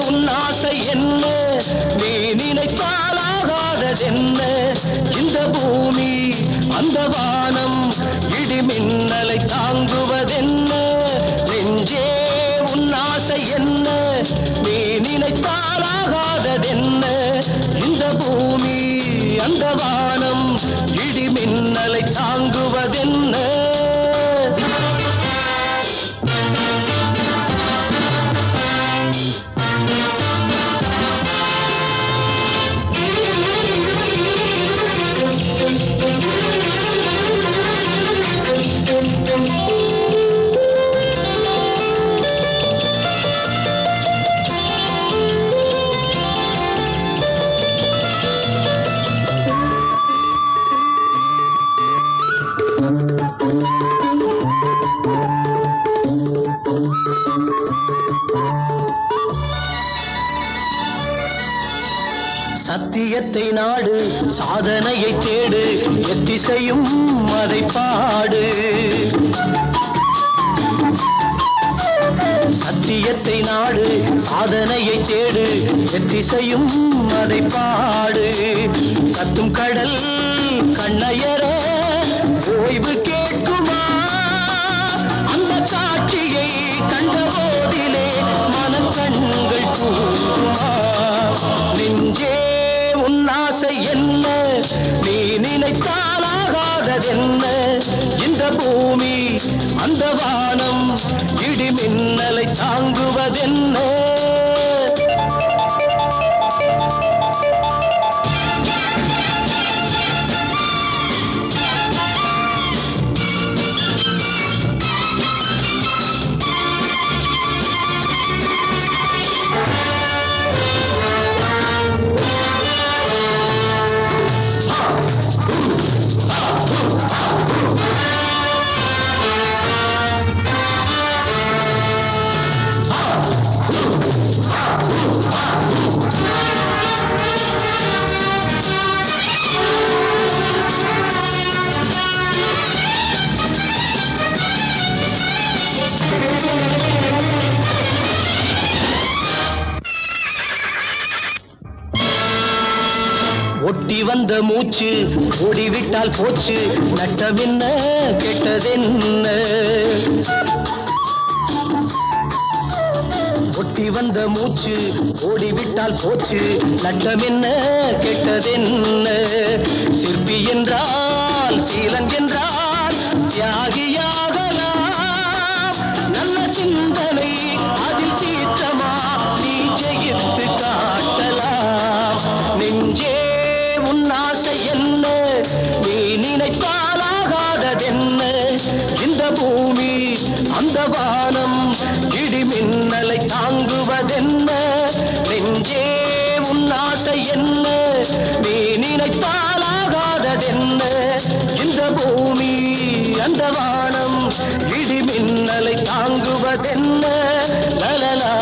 உன் ஆசை என்ன நீ நினைத்தாலாகாததென்ன இந்த பூமி அந்த வானம் இடி மின்னலை தாங்குவதென்ன நெஞ்சே உன் ஆசை என்ன நீ நினைத்தாலாகாததென்ன இந்த பூமி அந்த வானம் இடி மின்னலை தாங்குவதென்ன சத்தியத்தை நாடு சாதனையை தேடு எத்திசையும் அதை பாடு சத்தியத்தை நாடு சாதனையை தேடு எத்திசையும் அதை பாடு கத்தும் கடல் கண்ணயர ஓய்வு கேட்குமா அந்த காட்சியை கண்ட போதிலே மனக்கண்கள் கூடுமா நெஞ்சே உன் ஆசை என்ன நீ நினைத்தாலாகாததென்ன இந்த பூமி அந்த வானம் இடி மின்னலை தாங்குவதென்ன ஒட்டி வந்த மூச்சு ஓடிவிட்டால் போச்சு நட்டமென்ன கெட்டதென்ன ஒட்டி வந்த மூச்சு ஓடிவிட்டால் போச்சு நட்டமென்ன கெட்டதென்ன சிற்பி என்றால் சீலன் என்றால் தியாகியாகலாம் நல்ல சிந்தனை அதில் சீற்றமா நீ ஜெயித்து காட்டலாம் நெஞ்சே உன் ஆசை என்ன நீ நினைத்தாலாகாததென்ன இந்த பூமி அந்த வானம் இடி மின்னலை தாங்குவதென்ன நெஞ்சே உன் ஆசை என்ன நீ நினைத்தாலாகாததென்ன இந்த பூமி அந்த வானம் இடி மின்னலை தாங்குவதென்ன லலலா